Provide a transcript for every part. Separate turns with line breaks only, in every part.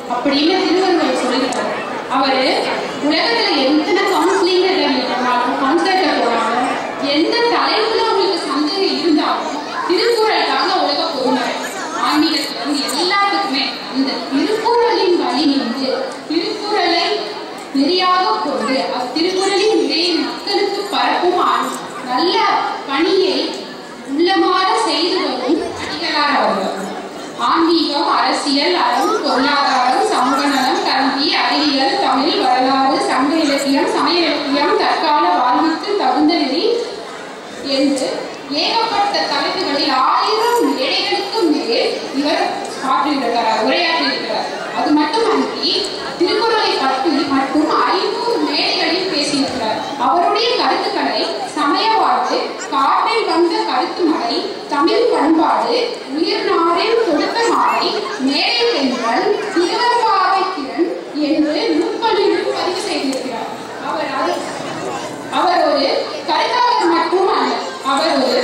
அப்படின்னு திருவள்ளுவர் சொல்லியிருக்காரு அவரு உலகத்துல எத்தனை கவுன்சிலிங் கவுன்சிலர்கிட்ட போறாங்க எந்த தலைப்புல உங்களுக்கு சந்தேகம் இருந்தாலும் திருக்குறள் தாங்க உலக பொறுமை ஆன்மீகத்துல இருந்து எல்லாத்துக்குமே இந்த திருக்குறளின் வழி நின்று திருக்குறளை நெறியாக கொண்டு அத்திருக்குறளின் இடையே மக்களுக்கு பரப்பும் ஆண்- நல்ல பணியை உள்ளமாற செய்து வரும் அடிகளார் அவர்கள் ஆன்மீகம் அரசியல் அறம் பொருளாதாரம் சமூக நலம் கல்வி அறிவியல் தமிழ் வரலாறு சங்க இலக்கியம் சமய இலக்கியம் தற்கால வாழ்வுக்கு தகுந்த நெறி என்று ஏகப்பட்ட தலைப்புகளில் ஆயிரம் மேடைகளுக்கு மேல் இவர் ஆற்றியிருக்கிறார் உரையாற்றியிருக்கிறார் அது மட்டுமன்றி திருக்குறளை பற்றி மட்டும் ஐநூறு மேடைகளில் பேசியிருக்கிறார் அவருடைய கருத்துக்களை சமயவாழ்வு காற்றில் வந்த கருத்து மலை தமிழ் பண்பாடு உயிர் நாரில் கொடுத்த மாலை மேடை பெண்கள் திருவருவாவை திறன் என்று நூற்பலிலும் பதிவு செய்திருக்கிறார் அவர் அது அவர் ஒரு கருத்தாளர் மட்டும் அல்ல அவர் ஒரு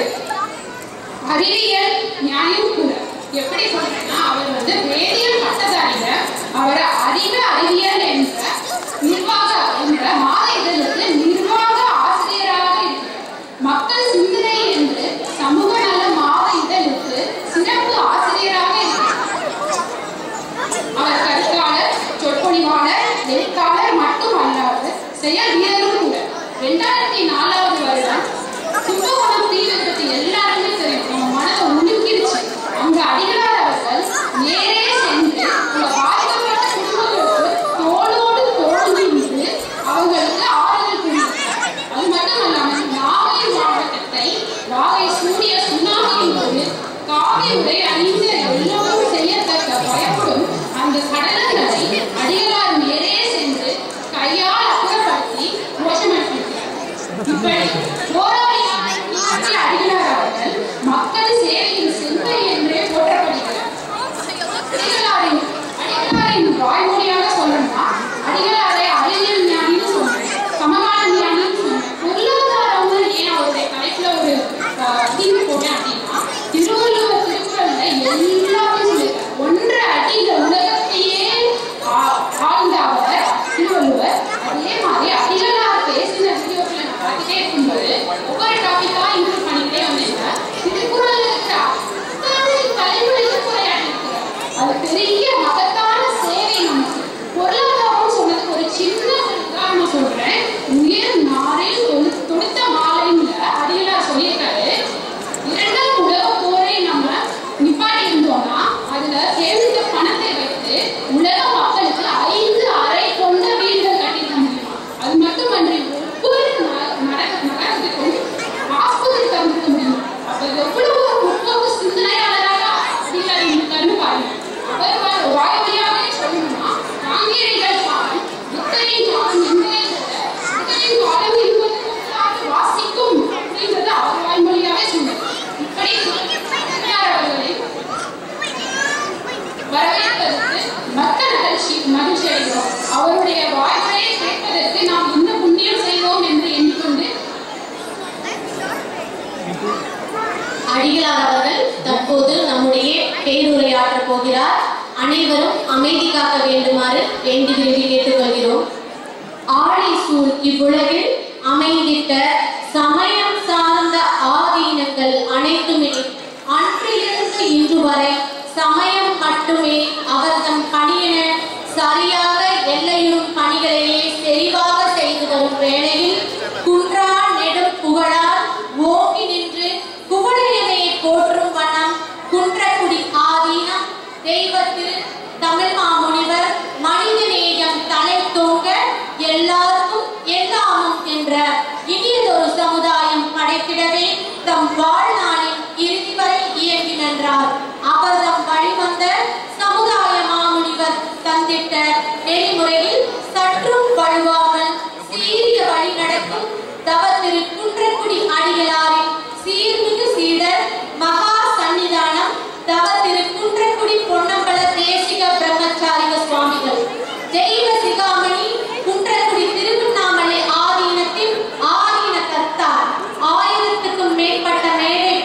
அறிவியல் நியாயம் கூட எப்படி சொல்றேன்னா அவர் வந்து வேதியியல் பட்டதாரிங்க அவர் அறிவு அறிவியல் என்ற நிர்வாக என்ற மாத இதழுக்கு நிர்வாக ஆசிரியராக இருக்கிறார் மக்கள் சிந்தனை என்று சமூக நல மாத இதழுக்கு சிறப்பு ஆசிரியராக இருக்கிறார் அவர் கருத்தாளர் சொற்பொழிவாளர் எழுத்தாளர் மட்டும் அல்லாது செயல் வீரரும் கூட ரெண்டாயிரத்தி நாலாவது வருடம் கும்பகோணம் தீ விபத்து எல்லாருமே தெரியும் நம்ம மனதை உலுக்கிடுச்சு அங்க அடிகளார் அவர்கள் நேரே சென்று அந்த பாதிக்கப்பட்ட குடும்பங்களுக்கு தோளோடு தோள் நின்று அவங்களுக்கு ஆறுதல் கூறியிருக்கிறார் அது மட்டும் இல்லாமல் நாகை மாவட்டத்தை நாகை சூரிய சுனாமியின் போது காவி உடை அணிந்து எல்லோரும் செய்யத்தக்க பயப்படும் அந்த சடலங்களை அடிகளார் நேரே சென்று கையால் அப்புறப்படுத்தி கோஷம் அனுப்பியிருக்கிறார் இப்படி போராளியான மீனாட்சி அடிகளார் அவர்கள் மக்கள் சேவையின் செல்வை என்றே போற்றப்படுகிறார் அடிகளாரின் அடிகளாரின் வாய்மொழியாக சொல்லணும்னா அடிகளாரை அறிவியல் ஞானின்னு சொல்றேன் சமகால ஞானின்னு சொல்றேன் பொருளாதாரம்னு ஏன் அவருடைய தலைப்புல ஒரு தீர்வு போட்டேன் அப்படின்னா திருவள்ளுவர் திருக்குறள்ல எல்லாத்தையும் சொல்லியிருக்காரு ஒன்றரை அடி இந்த உலகத்தையே ஆ- ஆழ்ந்த அவர் திருவள்ளுவர் அதே மாதிரி அடிகளார் பேசின வீடியோக்களை நான் பார்த்துட்டே இருக்கும்போது ஒவ்வொரு டாபிக்கா இன்க்ளூட் பண்ணிக்கிட்டே வந்தேன் திருக்குறள்ல இருக்கிற அத்தனை தலைமுறைக்கும் உரையாடி இருக்கிறார் அது பெரிய மகத்தான சேவை நமக்கு பொருளாதாரம் சொன்னதுக்கு ஒரு சின்ன ஒரு உதாரணம் சொல்றேன் உயிர் நாரில் தொடு- தொடுத்த மாலைன்னு அடிகளார் சொல்லியிருக்காரு இரண்டாம் உலக போரை நம்ம நிப்பாட்டி இருந்தோம்னா அதுல சேமித்த பணத்தை வைத்து உலக மக்களுக்கு ஐந்து அறை கொண்ட வீடுகள் கட்டிட முடியுமா அது மட்டுமன்றி ஒவ்வொரு ந- நர- நகரத்துக்கும் ஆஸ்பத்திரி தந்திருக்க முடியும் அப்ப எவ்வளவு ஒரு முற்போக்கு சிந்தனையாளராக அடிகளார் இருக்காருன்னு பாருங்க அவர் வா- வாய் வழியாகவே சொல்லணும்னா காங்கேரிகள் பால் புத்தரின் காலம் என்பதை விட புத்தரின் காலம் என்பது முன்னாடி வாசிக்கும் அப்படின்றது அவர் வாய்மொழியாவே சொன்னார் இப்படி அடிகளார் அவர்களை வரவேற்பதற்கு மற்ற மகிழ்ச்சி மகிழ்ச்சி அடைகிறோம் அவருடைய வாய்ப்பையை கேட்பதற்கு நாம் இந்த புண்ணியம் செய்வோம் என்று எண்ணிக்கொண்டு
அடிகளார் அவர்கள் தற்போது நம்முடைய பேருரையாற்றப் போகிறார் அனைவரும் அமைதி காக்க வேண்டுமாறு வேண்டி விரும்பி கேட்டுக்கொள்கிறோம் ஆழி சூழ் இவ்வுலகில் அமைந்திட்ட சமயம் சார்ந்த ஆதீனங்கள் அனைத்துமே அன்றிலிருந்து இன்று வரை சமயம் மட்டுமே அவர்தம் பணியென சரியாக எல்லையுறும் பணிகளையே செறிவாக செய்து வரும் வேளையில் குன்றா நெடும் புகழால் ஓங்கி நின்று குவளையனையை போற்றும் வண்ணம் குன்றக்குடி ஆதீனம் தெய்வத்திரு தமிழ் மாமுனிவர் மனிதநேயம் தலை தோங்க எல்லாருக்கும் எல்லாமும் என்ற இனியதொரு சமுதாயம் படைத்திடவே தம் வாழ்நாளின் இறுதி வரை இயங்கி நின்றார் அவர்தம் வழிவந்த சமுதாய மாமுனிவர் தந்திட்ட நெறிமுறையில் சற்றும் வழுவாமல் சீரிய வழி நடக்கும் தவ திரு குன்றக்குடி அடிகளாரின் சீர்மிகு சீடர் மகா சன்னிதானம் தவ திரு குன்றக்குடி பொன்னம்பல தேசிக பிரம்மச்சாரிக சுவாமிகள் தெய்வ சிகாமணி குன்றக்குடி திருவண்ணாமலை ஆதீனத்தின் ஆதீன கர்த்தார் ஆயிரத்துக்கும் மேற்பட்ட மேடை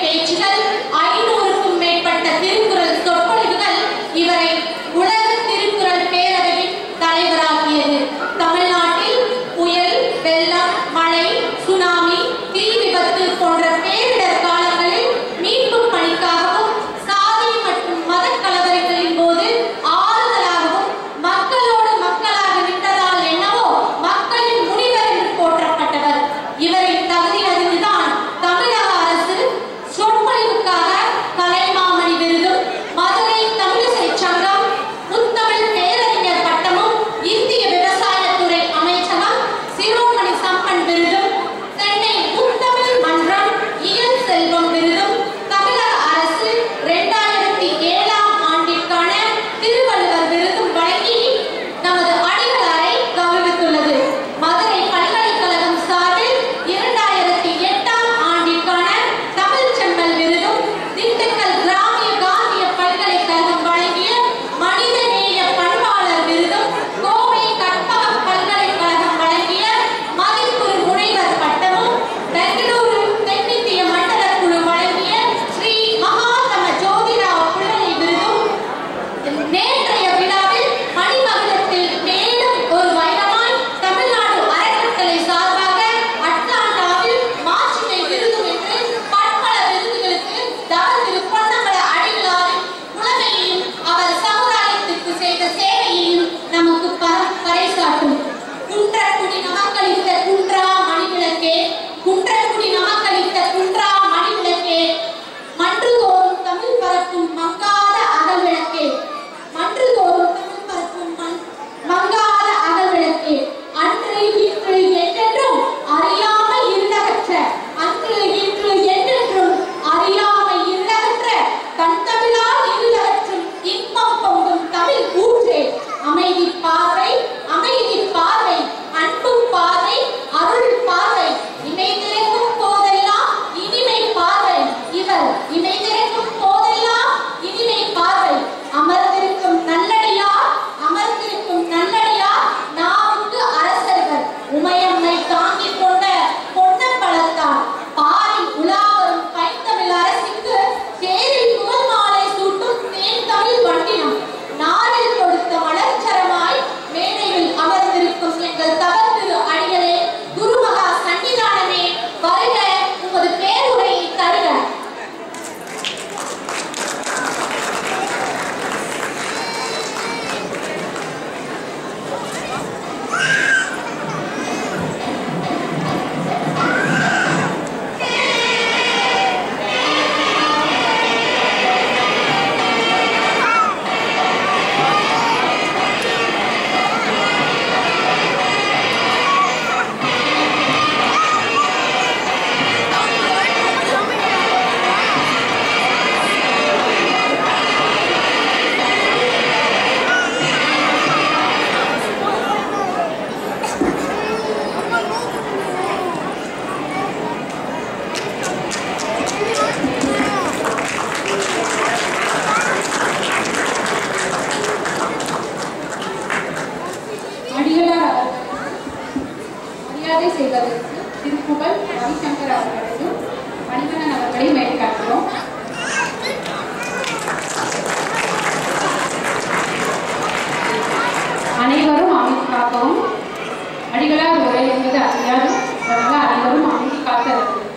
என்பது அறியாது அதனால அனைவரும் அமைதி காத்து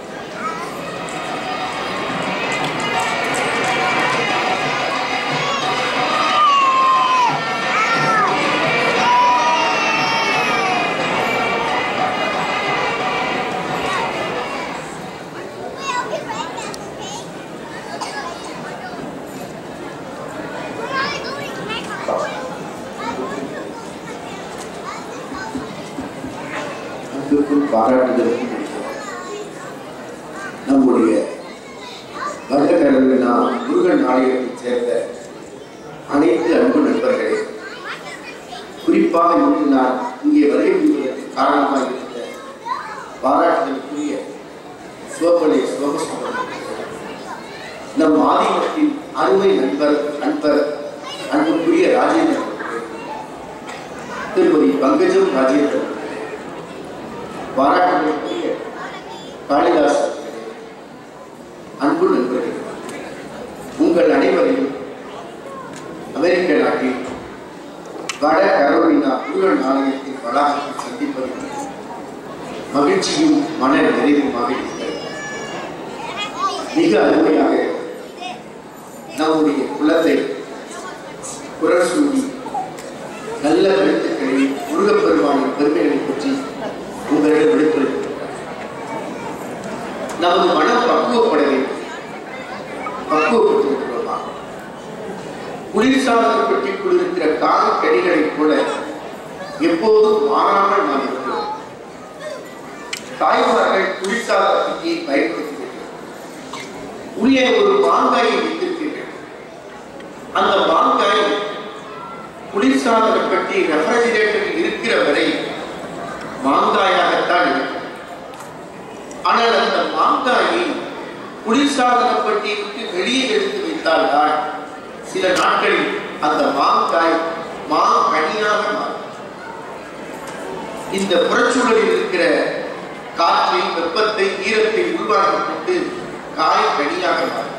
அன்புக்கும் பாராட்டுதலுக்கும் நம்முடைய வர்த்தகர்கள் நாம் முருகன் ஆலயத்தைச் சேர்ந்த அனைத்து அன்பு நண்பர்களே குறிப்பாக இன்று நான் இங்கே வருகை புரிவதற்கு காரணமாக இருந்த பாராட்டுதலுக்குரிய சிவப்பள்ளி சிவகுமார் நம் ஆதிமத்தின் அருமை நண்பர் நண்பர் அன்புக்குரிய ராஜேந்திரன் அவர்களே, திருமதி பங்கஜம் ராஜேந்திரன் அவர்களே, பாராட்டுதலுக்குரிய காளிதாஸ் அவர்களே, அன்பு நண்பர்களே உங்கள் அனைவரையும் அமெரிக்க நாட்டில் வட கரோலினா முருகன் ஆலயத்தின் வளாகத்தில் சந்திப்பதில் மகிழ்ச்சியும் மன நிறைவுமாக இருக்கிறது மிக அருமையாக நம்முடைய குலத்தை குரல் சூடி நல்ல கருத்துக்களை முருகப்பெருமானின் பெருமைகளை பற்றி உங்களிடம் எடுத்துரைத்திருக்கிறார் நமது மனம் பக்குவப்பட வேண்டும் பக்குவப்பட்டிருக்கிறோமா குளிர்சாதன பெட்டிக்குள் இருக்கிற கால கடிகளைப் போல எப்போதும் மாறாமல் நாம் இருக்கிறோம் தாய்மார்கள் குளிர்சாதன பெட்டியை பயன்படுத்துகிறார்கள் உள்ளே ஒரு மாங்காயை வைத்திருக்கிறீர்கள் அந்த மாங்காய் குளிர்சாதன பெட்டி ரெஃப்ரிஜிரேட்டரில் இருக்கிற வரை மாங்காயாகத்தான் இருக்கும் ஆனால் அந்த மாங்காயை குளிர்சாதன பெட்டியை விட்டு வெளியே எடுத்து வைத்தால்தான் சில நாட்களில் அந்த மாங்காய் மாங்கனியாக மாறும் இந்த புறச்சூழலில் இருக்கிற காற்றை வெப்பத்தை ஈரத்தை உள்வாங்கிக் கொண்டு காய் கனியாக மாறும்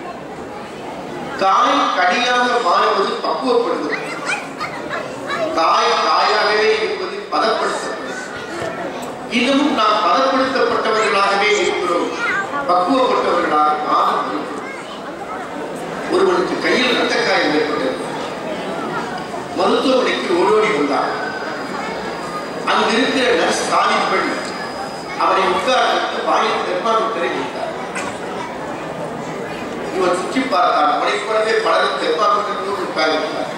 காய் கனியாக மாறுவது பக்குவப்படுவது காய் காயாகவே இருப்பது பதப்படுத்தப்படுவது இன்னமும் நாம் பதப்படுத்தப்பட்டவர்களாகவே இருக்கிறோம் பக்குவப்பட்டவர்களாக மாறும் இருக்கிறோம். ஒருவனுக்கு கையில் ரத்தக்காயம் ஏற்பட்டது மருத்துவமனைக்கு ஓடோடி வந்தார் அங்கு இருக்கிற நர்ஸ் காலின் பெண் அவரை உட்கார வைத்து வாயில் தெர்மாமீட்டரை வைத்தார் இவன் சுற்றி பார்த்தான் அவனை போலவே பலரும் தெர்மாமீட்டர் உட்கார்ந்தார்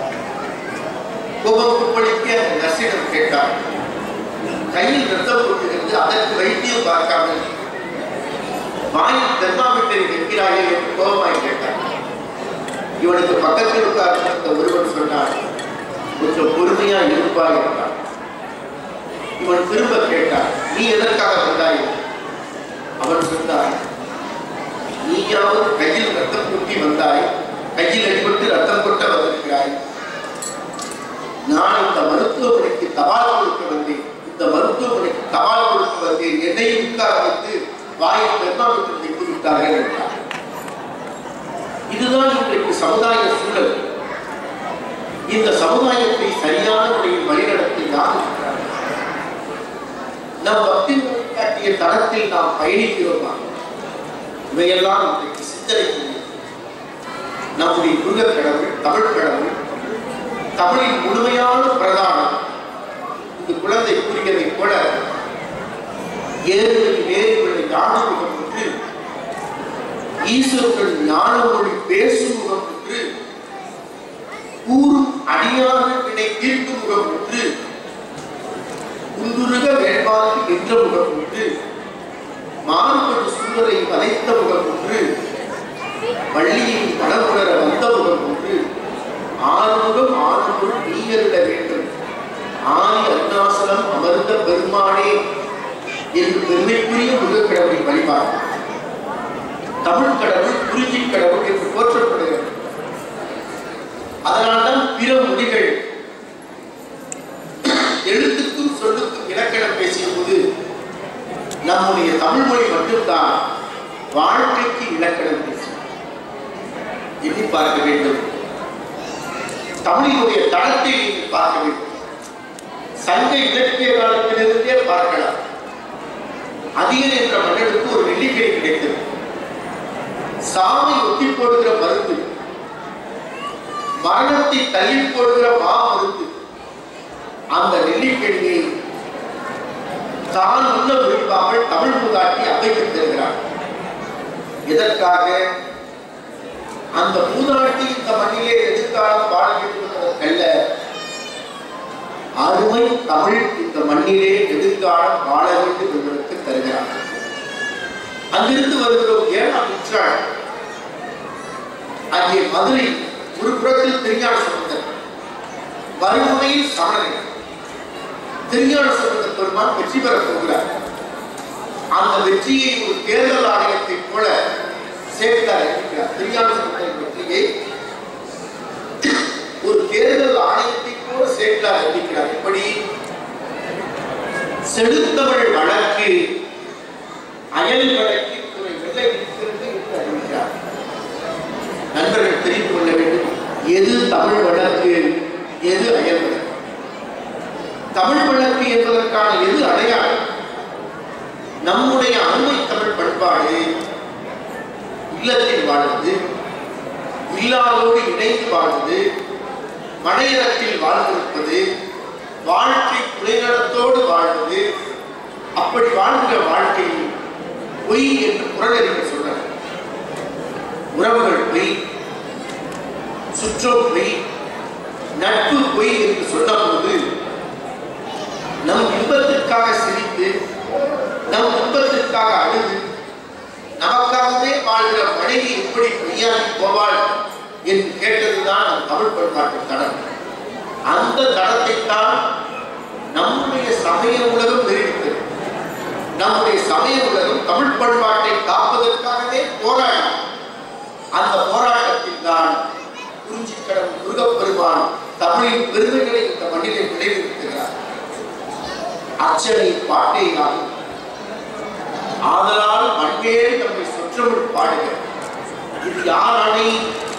கோபம் குப்பளிக்க அந்த நர்சிடம் கேட்டார் கையில் ரத்தம் கொட்டுகிறது அதற்கு வைத்தியம் பார்க்காமல் வாயில் தெர்மாமீட்டரை வைக்கிறாயே என்று கோபமாய் கேட்டார் இவனுக்கு பக்கத்தில் உட்கார்ந்த ஒருவன் சொன்னான் கொஞ்சம் பொறுமையா இருப்பா என்றான் இவன் திரும்ப கேட்டான் நீ எதற்காக வந்தாய் அவன் சொன்னான் நீயாவது கையில் ரத்தம் கொட்டி வந்தாய் கையில் அடிபட்டு ரத்தம் கொட்ட வந்திருக்கிறாய் நான் இந்த மருத்துவமனைக்கு தபால் கொடுக்க வந்தேன் இந்த மருத்துவமனைக்கு தபால் கொடுக்க வந்தேன் என்னையும் உட்கார வைத்து வாயில் தெர்மாமீட்டர் வைத்து விட்டார்கள் என்றார் இதுதான் இன்றைக்கு சமுதாய சூழல் இந்த சமுதாயத்தை சரியான முறையில் வழிநடத்தி யார் இருக்கிறார்கள்? நம் பக்தி காட்டிய தடத்தில் நாம் பயணிக்கிறோமா இவையெல்லாம் இன்றைக்கு சிந்தனை நம்முடைய முருகக் கடவுள் தமிழ் கடவுள் தமிழின் முழுமையான பிரதானம் இந்த குழந்தை கூறியதைப் போல ஏறுவழி நேருவழி ஞானமுகம் என்று ஈஸ்வரன் ஞானமொழி பேசும் முகம் என்று கூறும் அடியான வினை தீர்க்கும் முகம் என்று குந்துருக வேட்பாளர் என்ற முகம் என்று மாறுபடு சூழலை வளைத்த முகம் என்று வள்ளியை மனமுணர வந்த முகம் என்று ஆறுமுகம் ஆறுமுகம் நீயருட வேண்டும் ஆதி அருணாசலம் அமர்ந்த பெருமானே என்று பெருமைக்குரிய முருகக்கடவுளை வழிபாடு தமிழ் கடவுள் குறிஞ்சி கடவுள் என்று போற்றப்படுகிறது அதனால்தான் பிற மொழிகள் எழுத்துக்கும் சொல்லுக்கும் இலக்கணம் பேசிய போது நம்முடைய தமிழ் மொழி மட்டும்தான் வாழ்க்கைக்கு இலக்கணம் பேசும் எண்ணி பார்க்க வேண்டும் தமிழினுடைய தளத்தை நீங்கள் பார்க்க வேண்டும் சங்க இலக்கிய காலத்திலிருந்தே பார்க்கலாம் அதிகன் என்ற மன்னனுக்கு ஒரு வெள்ளிக்கை கிடைத்தது சாமி ஒத்தி போடுகிற மருந்து மரணத்தை தள்ளி போடுகிற மா மருந்து அந்த நெல்லிக்கணியை தான் உள்ள விரும்பாமல் தமிழ் மூதாட்டி அவைக்கு தருகிறார் எதற்காக அந்த மூதாட்டி இந்த மண்ணிலே எதிர்காலம் வாழ வேண்டும் என்பதற்கல்ல அருமை தமிழ் இந்த மண்ணிலே எதிர்காலம் வாழ வேண்டும் என்பதற்கு தருகிறார் அங்கிருந்து வருகிறோம் ஏழாம் நூற்றாண்டு அங்கே மதுரை ஒரு புறத்தில் திருஞான சம்பந்தர் மறுமுனையில் சமணர்கள் திருஞான சம்பந்த பெருமான் வெற்றி பெறப் போகிறார் அந்த வெற்றியை ஒரு தேர்தல் ஆணையத்தைப் போல சேர்த்தார் இருக்கிறார் திருஞான சம்பந்தரின் வெற்றியை ஒரு தேர்தல் ஆணையத்தைப் போல சேர்த்தார் இருக்கிறார் எப்படி செடுத்தமிழ் வழக்கு அயல் வழக்கில் துறை வெள்ளை இருக்கிறது என்று அறிவிக்கிறார் நண்பர்கள் தெரிந்து கொள்ள வேண்டும் எது தமிழ் வழக்கு எது அயல் வழக்கு தமிழ் வழக்கு என்பதற்கான எது அடையாளம் நம்முடைய அருமை தமிழ் பண்பாடு இல்லத்தில் வாழ்வது இல்லாதோடு இணைந்து வாழ்வது மனையரத்தில் வாழ்ந்திருப்பது வாழ்க்கை துணைநலத்தோடு வாழ்வது அப்படி வாழ்கிற வாழ்க்கை பொய் என்று குரலறிஞர் சொல்றார் உறவுகள் பொய் சுற்றம் பொய் நட்பு பொய் என்று சொன்னபோது நம் இன்பத்திற்காக சிரித்து நம் துன்பத்திற்காக அழுது நமக்காகவே வாழ்கிற மனைவி எப்படி பொய்யாகி போவாள் என்று கேட்டதுதான் நம் தமிழ் பண்பாட்டின் தடம் அந்த தடத்தைத்தான் நம்முடைய சமய உலகம் தெரிவித்தது நம்முடைய சமய உலகம் தமிழ் பண்பாட்டை காப்பதற்காகவே போராடும் அந்த போராட்டத்தில் தான் குறிஞ்சிக்கடம் முருகப்பெருமான் தமிழின் பெருமைகளை இந்த மண்ணிலே விளைவிக்கிறார் அர்ச்சனை பாட்டே ஆகும் ஆதலால் மண்மேல் நம்மை சொற்றமிழ் பாடுக இது யார் அணை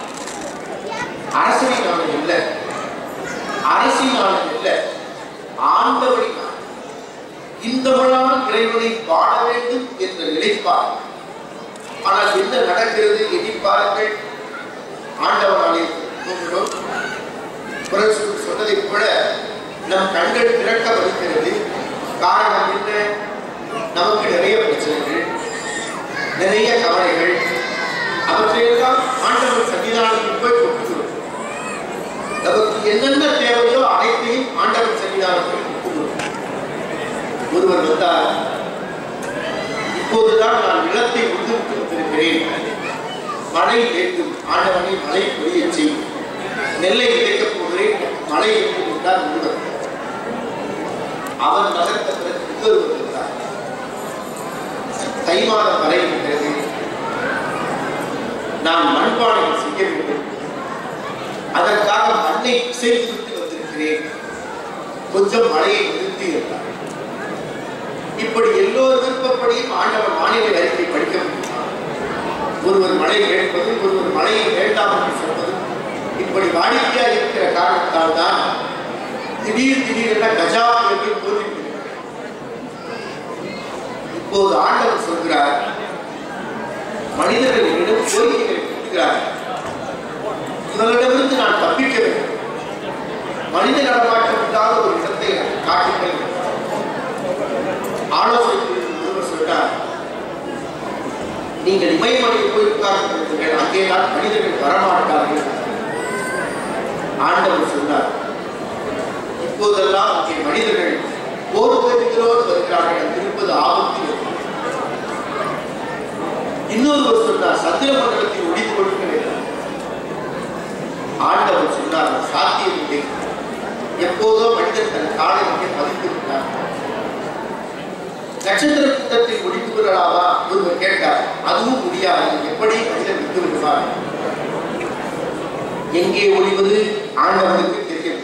அரசனின் ஆணை இல்ல அரசின் ஆணை இல்ல ஆண்டவனின் ஆணை இந்த விழாவில் இறைவனை பாட வேண்டும் என்ற நிலைப்பாடு ஆனால் என்ன நடக்கிறது எண்ணி பாருங்கள் ஆண்டவனாலே தூங்குகிறோம் குரல் சொன்னதைப் போல நம் கண்கள் திறக்க வருகிறது காரணம் என்ன நமக்கு நிறைய பிரச்சனைகள் நிறைய கவலைகள் அவற்றையெல்லாம் ஆண்டவர் சன்னிதானத்தில் போய் கொட்டுகிறோம் நமக்கு என்னென்ன தேவையோ அனைத்தையும் ஆண்டவர் சன்னிதானத்தில் கொட்டுகிறோம் ஒருவர் வந்தார் இப்போதுதான் நான் நிலத்தை உழுதுவிட்டு வந்திருக்கிறேன் மழை வேண்டும் ஆண்டவனை மழை பொழிய செய்யும் நெல்லை விதைக்கப் போகிறேன் மழை வேண்டும் என்றார் ஒருவர் அவன் நகர்த்த பிறகு இன்னொருவர் இருந்தார் தை மாதம் வரைகின்றது நான் மண்பானைகள் செய்ய வேண்டும் அதற்காக மண்ணை பிசைத்து விட்டு வந்திருக்கிறேன் கொஞ்சம் மழையை நிறுத்தி இருந்தார் இப்படி எல்லோர் விருப்பப்படியும் ஆண்டவர் வானிலை அறிக்கை படிக்க முடியுமா ஒருவர் மழை கேட்பது ஒருவர் மழையை வேண்டாம் என்று சொல்வது இப்படி வாடிக்கையாக இருக்கிற காரணத்தால் தான் திடீர் திடீரென கஜா புயல் தோன்றிவிட்டது இப்போது ஆண்டவர் சொல்கிறார் மனிதர்கள் என்னிடம் கோரிக்கைகளை கொடுக்கிறார் இவர்களிடமிருந்து நான் தப்பிக்க வேண்டும் மனித நடமாட்டம் இல்லாத ஒரு இடத்தை எனக்கு காட்டுங்கள் ஆலோசனை ஒருவர் சொன்னார் நீங்கள் இமயமலையில் போய் உட்கார்ந்து அங்கே தான் மனிதர்கள் வரமாட்டார்கள் ஆண்டவர் சொன்னார் இப்போதெல்லாம் அங்கே மனிதர்கள் போர் கருவிகளோடு வருகிறார்கள் அங்கு இருப்பது ஆபத்து என்று. இன்னொருவர் சொன்னார் சந்திர மண்டலத்தில் ஒளிந்து கொள்கிறேன் ஆண்டவர் சொன்னார் "அது சாத்தியமில்லை எப்போதோ மனிதன் தன் காலை இங்கே பதித்து விட்டார் நட்சத்திர கூட்டத்தில் ஒளிந்து கொள்ளலாமா ஒருவர் கேட்டார் அதுவும் முடியாது எப்படி மனிதன் விட்டு விடுவார் எங்கே ஒளிவது ஆண்டவனுக்கு தெரியும்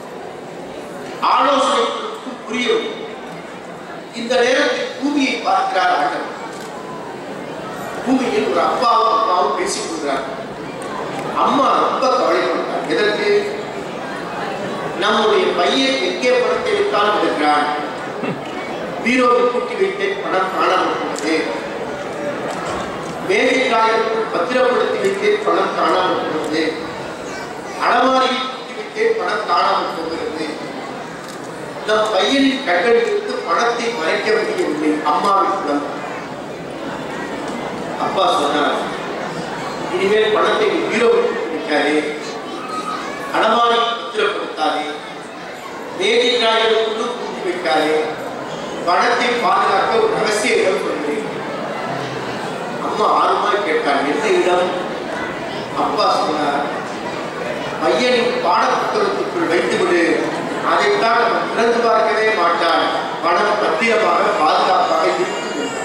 ஆலோசனை கொடுத்து புரியும் இந்த நேரத்தில் பூமியை பார்க்கிறார் ஆண்டவர் பூமியில் ஒரு அப்பாவும் அம்மாவும் பேசிக் கொள்கிறார் அம்மா ரொம்ப கவலைப்படுறார் எதற்கு நம்முடைய பையன் பையன் எங்கே பணத்தை வைத்தாலும் எடுக்கிறான் பீரோவில் கூட்டி வைத்தேன் பணம் காணாமல் போனது மேகை காயத்தில் பத்திரப்படுத்தி வைத்தேன் பணம் காணாமல் போனது அலமாரியில் கூட்டி வைத்தேன் பணம் காணாமல் போகிறது நம் பையனின் கண்களிலிருந்து பணத்தை மறைக்க முடியவில்லை அம்மாவின் குணம் அப்பா சொன்னார் இனிமேல் பணத்தை நீ பீரோவில் கூட்டி வைக்காதே அலமாரி பத்திரப்படுத்தாதே மேகை காயங்களுக்குள்ளும் கூட்டி வைக்காதே பணத்தை பாதுகாக்க ஒரு ரகசிய இடம் சொல்கிறேன் அம்மா ஆர்வமாய் கேட்டார் என்ன இடம் அப்பா சொன்னார் பையனின் பாட புத்தகத்துக்குள் வைத்துவிடு அதைத்தான் அவன் திறந்து பார்க்கவே மாட்டான் பணம் பத்திரமாக பாதுகாப்பாக இருக்கும் என்றார்.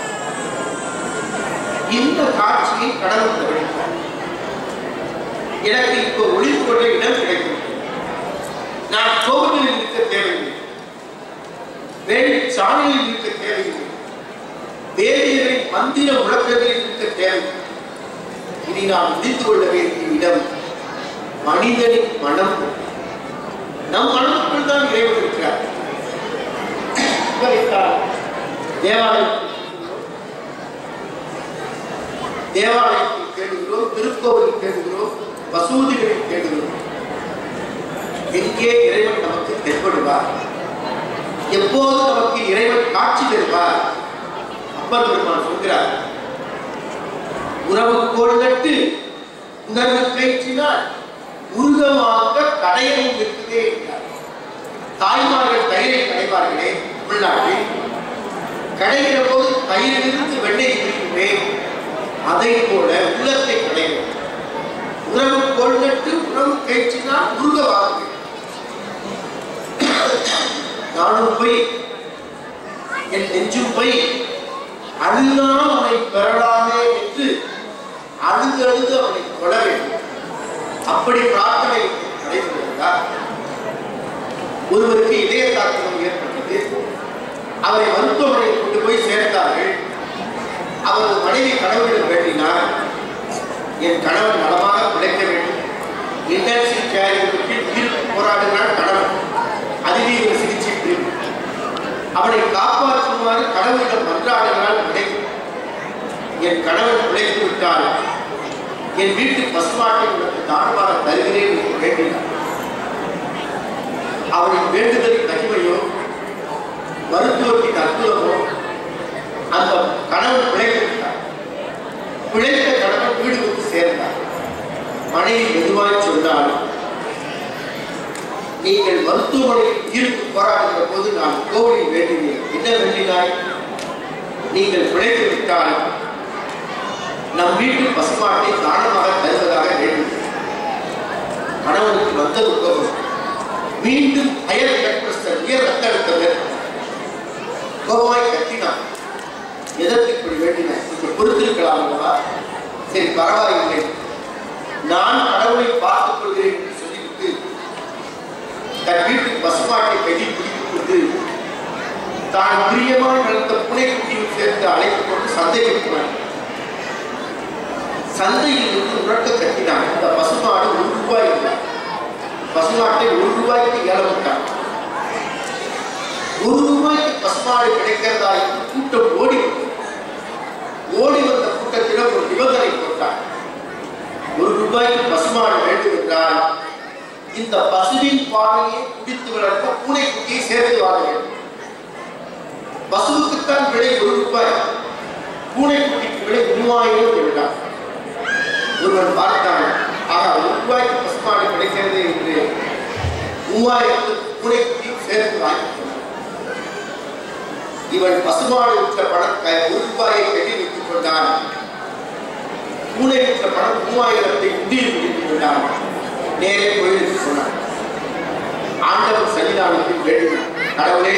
இந்த காட்சியை கடவுள் தவிர்த்தார் எனக்கு இப்போ ஒளிந்து கொள்ள இடம் கிடைக்கும் நான் கோவிலில் இருக்க தேவையில்லை வேண்டி சாலையில் இருக்க தேவையில்லை வேதியரின் மந்திர முழக்கங்களில் இருக்க தேவையில்லை இனி நாம் முடித்து கொள்ள வேண்டிய இடம் மனிதனின் மனம் நம் மனத்துக்குள் தான் இறைவன் இருக்கிறார் இவரைத்தான் தேவாலயம் தேவாலயத்தில் தேடுகிறோம் திருக்கோவிலில் தேடுகிறோம் மசூதிகளில் தேடுகிறோம் எங்கே இறைவன் நமக்கு தென்படுவார் எப்போது நமக்கு இறைவன் காட்சி தருவார் அப்பர் பெருமான் சொல்கிறார் உறவு கோல் நட்டு உணர்வு பேச்சினால் உருகமாக கடையவும் இருக்குதே என்றார் தாய்மார்கள் தயிரை கடைவார்களே தமிழ்நாட்டில் கடைகிற போது தயிரிலிருந்து வெண்ணெய் பிரிக்குமே அதை போல உள்ளத்தை கடையும் உறவு கோல் நட்டு உறவு பேச்சினால் உருகவாகுது நானும் போய் என் நெஞ்சும் போய் அழுதா அவனை பெறலாமே என்று அழுது அழுது அவனை தொட வேண்டும் அப்படி பிரார்த்தனை நடைபெறுகிறார் ஒருவருக்கு இதய தாக்கம் ஏற்பட்டது அவரை மருத்துவமனையில் கொண்டு போய் சேர்த்தார்கள் அவரது மனைவி கடவுளிடம் வேண்டினார் என் கணவன் நலமாக பிழைக்க வேண்டும் இன்டென்சிவ் கேரின் கீழ் உயிருக்கு போராடுகிறார் கணவன் அதிதீவிர சிகிச்சை பிரிவு அவனை காப்பாற்றுமாறு கடவுளிடம் மன்றாடுகிறாள் கிடைக்கும் என் கணவன் பிழைத்து விட்டால் என் வீட்டு பசுமாட்டை உனக்கு தாழ்வாக தருகிறேன் என்று வேண்டினார் அவரின் வேண்டுதலின் மகிமையோ மருத்துவத்தின் அற்புதமோ அந்த கணவன் பிழைத்து விட்டார் பிழைத்த கணவன் வீடு வந்து சேர்ந்தார் மனைவி மெதுவாய் சொன்னால் நீங்கள் மருத்துவமனையில் தீர்ப்பு போராடுகிற போது நான் கோவிலில் வேண்டினேன் என்ன வேண்டினாய் நீங்கள் பிழைத்து விட்டால் நம் வீட்டு பசுமாட்டை தானமாக தருவதாக வேண்டினேன் கணவனுக்கு வந்தது கோபம் மீண்டும் ஹயர் பிளட் பிரஷர் உயர் ரத்த அழுத்தம் கோபமாய் கத்தினான் எதற்கு இப்படி வேண்டினாய் இப்படி பொறுத்திருக்கலாம் அல்லவா சரி பரவாயில்லை நான் கடவுளை பார்த்துக் கொள்கிறேன் என்று சொல்லிவிட்டு தன் வீட்டு பசுமாட்டை கட்டி பிடித்துக் கொண்டு தான் பிரியமாய் வளர்த்த புனைக்குட்டியும் சேர்த்து அழைத்துக் கொண்டு சந்தைக்கு போனான் சந்தையில் இருந்து உறக்க கட்டினான் இந்த பசுமாடு ஒரு ரூபாய் இல்லை பசுமாட்டை ஒரு ரூபாய்க்கு ஏலமிட்டான் ஒரு ரூபாய்க்கு பசுமாடு கிடைக்கிறதா என்று கூட்டம் ஓடி வந்தது ஓடி வந்த கூட்டத்திடம் ஒரு நிபந்தனை போட்டான் ஒரு ரூபாய்க்கு பசுமாடு வேண்டும் என்றால் இந்த பசுவின் பாலையை குடித்து வளர்த்த பூனைக்குட்டியை சேர்த்து வாழ வேண்டும் பசுவுக்குத்தான் விலை ஒரு ரூபாய் பூனைக்குட்டிக்கு விலை மூவாயிரம் என்றார் ஒருவன் பார்த்தான் ஆக ஒரு ரூபாய்க்கு பசுமாடு கிடைக்கிறது என்று மூவாயிரத்துக்கு பூனைக்குட்டி சேர்த்து வாங்கி இவன் பசுமாடு விற்ற பணத்தை ஒரு ரூபாயை கட்டி வைத்துக் கொண்டான் பூனை விற்ற பணம் மூவாயிரத்தை உண்டியில் பிடித்துக் கொண்டான் நேரே கோயிலுக்கு போனான் ஆண்டவன் சன்னிதானத்தில் வேண்டினான் கடவுளே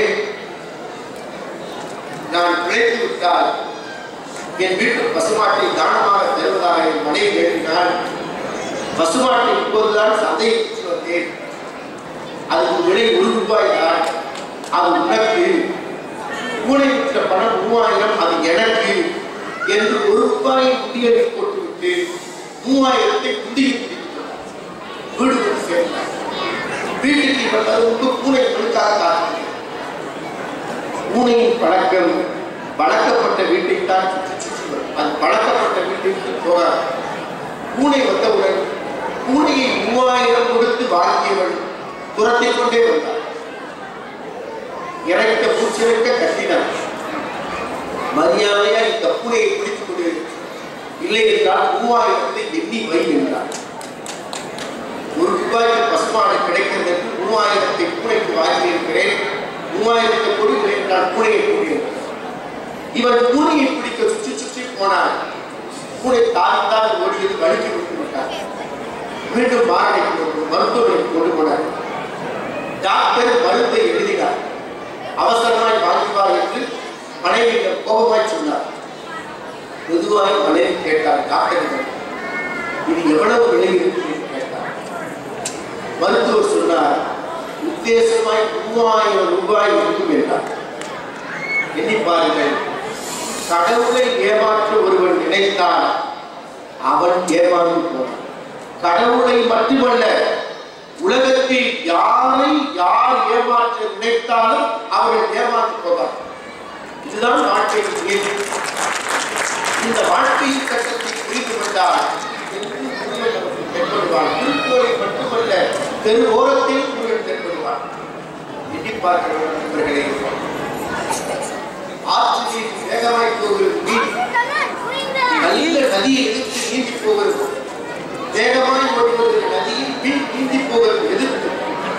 நான் பிழைத்து விட்டால் என் வீட்டு பசுமாட்டை தானமாக தருவதாக என் மனைவி வேண்டினால் பசுமாட்டை இப்போதுதான் சந்தையில் விற்று வந்தேன் அதுக்கு விலை ஒரு ரூபாய் தான் அது உனக்கு பூனை விற்ற பணம் மூவாயிரம் அது எனக்கு என்று ஒரு ரூபாயை குண்டியலை போட்டுவிட்டு மூவாயிரத்தை குண்டியில் பிடித்து கொண்டார். வீடு வந்து சேர்ந்தார் வீட்டுக்கு இவன் வந்து பூனை கொடுக்காக காத்து பூனையின் பழக்கம் வளர்க்கப்பட்ட வீட்டைத்தான் சுற்றி சுற்றி வரும் அது பழக்கப்பட்ட வீட்டிற்கு போகாது பூனை வந்தவுடன் பூனையை மூவாயிரம் கொடுத்து வாங்கியவன் துரத்திக் கொண்டே வந்தான் இறைக்க பூச்சிருக்க கட்டினான் மரியாதையா இந்த பூனையை பிடித்துக் கொண்டு இல்லை என்றால் மூவாயிரத்தை எண்ணி வை என்றான் ஒரு ரூபாய்க்கு பசுமாடு கிடைக்கிறது என்று மூவாயிரத்தை பூனைக்கு வாங்கியிருக்கிறேன் மூவாயிரத்தை கொடுங்கள் என்றால் பூனையை கூடியது இவன் பூனையை பிடிக்க சுற்றி சுற்றி போனான் பூனை தாவி தாவி ஓடியது வலிக்கு விட்டு விட்டார் மீண்டும் மாரடைக்கு கொண்டு மருத்துவமனைக்கு கொண்டு போனார் டாக்டர் மருந்தை எழுதினார் அவசரமாய் வாங்கிவார் என்று மனைவியிடம் கோபமாய் சொன்னார் மெதுவாய் மனைவி கேட்டார் டாக்டரிடம் இது எவ்வளவு விலை இருக்கு என்று கேட்டார் மருத்துவர் சொன்னார் உத்தேசமாய் மூவாயிரம் ரூபாய் இருக்கும் என்றார் எண்ணி பாருங்கள் கடவுளை ஏமாற்ற ஒருவன் நினைத்தான் அவன் ஏமாந்து போனான் கடவுளை மட்டுமல்ல உலகத்தில் யாரை யார் ஏமாற்ற நினைத்தாலும் அவர்கள் ஏமாந்து போவார் இதுதான் வாழ்க்கையின் இயல்பு இந்த வாழ்க்கையின் கட்டத்தை புரிந்து கொண்டால் என்றும் முருகன் நமக்கு தென்படுவான் திருக்கோளை மட்டுமல்ல தெரு ஓரத்தில் முருகன் தென்படுவான் எண்ணி பார்க்கிறோம் நண்பர்களே ஆற்றில் வேகமாய் போகிறது மீன் நல்ல நதியை எதிர்த்து நீந்தி போகிறது வேகமாய் ஓடுவது நதியில் மீன் நீந்தி போகிறது எதிர்த்து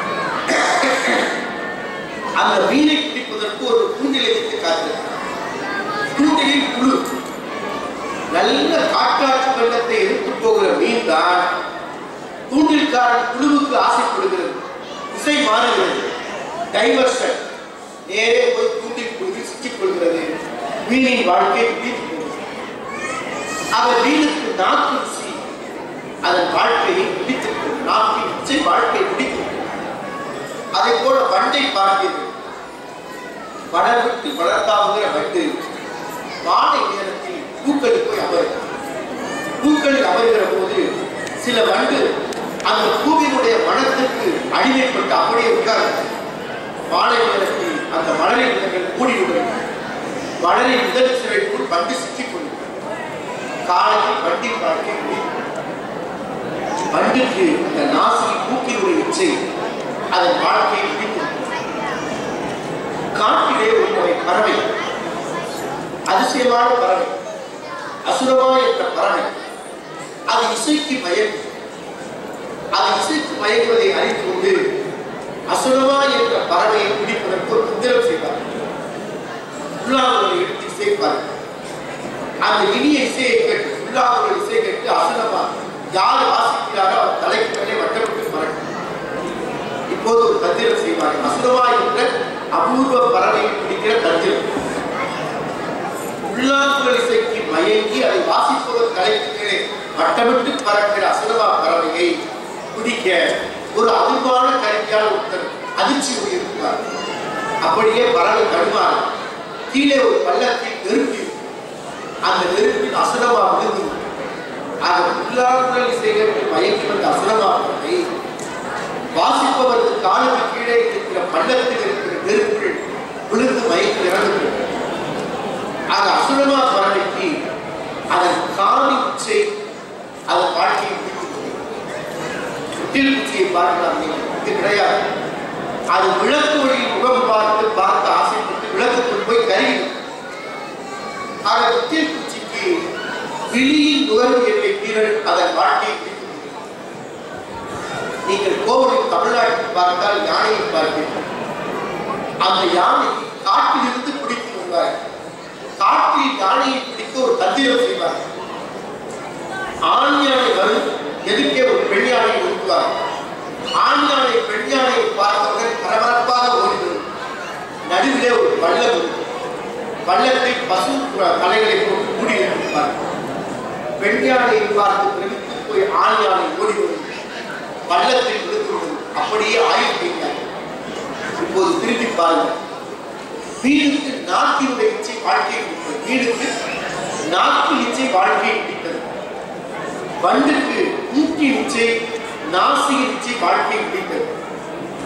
அந்த மீனை பிடிப்பதற்கு ஒரு கூண்டிலை வைத்து காத்திருக்கிறார் கூண்டிலில் புழு நல்ல காட்டாற்று வெள்ளத்தை எடுத்து போகிற மீன் தான் தூண்டில்காரன் புழுவுக்கு ஆசைப்படுகிறது திசை மாறுகிறது டைவர்ஷன் நேரே போய் தூண்டில் புழுவில் சிக்கிக் கொள்கிறது மீனின் வாழ்க்கை பிடித்து போகிறது அவர் மீனுக்கு நாக்கு ருசி அதன் வாழ்க்கையை பிடித்து நாக்கின் இச்சை வாழ்க்கை பிடித்து அதை போல வண்டை பார்த்தது வளர்விட்டு வளர்த்தாவுங்கிற வண்டு மாலை நேரத்தில் பூக்களில் போய் அமரும் பூக்களில் அமர்கிற போது சில வண்டு அந்த பூவினுடைய மனத்திற்கு அடிமைப்பட்டு அப்படியே உட்கார்ந்து மாலை நேரத்தில் அந்த மலரின் இதழ்கள் மூடிவிடும் மலரின் இதழ் சிறைக்குள் வண்டு சிக்கிக் கொள்ளும் காலையில் வண்டின் வாழ்க்கை முடியும் வண்டுக்கு அந்த நாசி மூக்கினுடைய இச்சை அதன் வாழ்க்கையை பிடித்து காட்டிலே ஒரு வகை பறவை அதிசயமான பறவை அசுரமா என்ற பறவை அது இசைக்கு மயங்கும் அது இசைக்கு மயங்குவதை அறிந்து கொண்டு அசுரமா என்ற பறவையை பிடிப்பதற்கு ஒரு தந்திரம் செய்வார் உள்ளாவுகளை எடுத்து இசைப்பார் அந்த இனிய இசையை கேட்டு உள்ளாவுடைய இசை கேட்டு அசுரமா யார் வாசிக்கிறாரோ அவர் தலைக்கு மேலே வட்டமிட்டு மறக்கும் இப்போது ஒரு தந்திரம் செய்வார் அசுரமா என்ற அபூர்வ பறவையை பிடிக்கிற தந்திரம் உள்ளாங்குழல் இசைக்கு மயங்கி அதை வாசிப்பவர் தலைக்கு மேலே வட்டமிட்டு பறக்கிற அசுரமா பறவையை பிடிக்க ஒரு அதிர்வான கருவியால் ஒருத்தர் அதிர்ச்சி இருக்கிறார் அப்படியே பறவை தடுமாறு கீழே ஒரு பள்ளத்தில் நெருப்பி அந்த நெருப்பில் அசுரமா விழுந்து ஆக உள்ளாங்குழல் இசைகளுக்கு மயங்கி வந்த அசுரமா பறவை வாசிப்பவரது காலுக்கு கீழே இருக்கிற பள்ளத்தில் இருக்கிற நெருப்பில் விழுந்து மயக்கி இறந்து ஆக அசுரமா பறவைக்கு அதன் காலி உச்சை அதன் வாழ்க்கையை முட்டில் குச்சியை பார்க்கலாம் நீங்கள் இது கிடையாது அது விளக்கு வழியில் முகம் பார்த்து பார்த்து ஆசைப்பட்டு விளக்குக்குள் போய் கருகி ஆக முட்டில் குச்சிக்கு விழியின் நுகர்வு எல்லை வீரர் அதன் வாழ்க்கையை நீங்கள் கோவிலில் தமிழ்நாட்டில் பார்த்தால் யானையை பார்ப்பீர்கள் அந்த யானை காட்டிலிருந்து பிடித்து வருவார் காட்டில் யானையை பிடிக்க ஒரு தந்திரம் செய்வார் ஆண் யானை வரும் எதுக்கே ஒரு பெண் யானையை ஒதுக்குவார் ஆண் யானை பெண் யானையை பார்த்தவுடன் பரபரப்பாக ஓடிவிடும் நடுவிலே ஒரு பள்ளம் இருக்கும் பள்ளத்தை பசு தலைகளை போட்டு மூடி வைத்திருப்பார் பெண் யானையை பார்த்து பிரமித்து போய் ஆண் யானை ஓடி வரும் பள்ளத்தில் விழுந்து விடும் அப்படியே ஆயுள் இப்போது திருப்பி பாருங்கள் வீடுக்கு நாட்டினுடைய இச்சை வாழ்க்கையை பிடித்தது வீடுக்கு நாட்டு இச்சை வாழ்க்கையை பிடித்தது வண்டுக்கு மூக்கின் இச்சை நாசியின் இச்சை வாழ்க்கையை பிடித்தது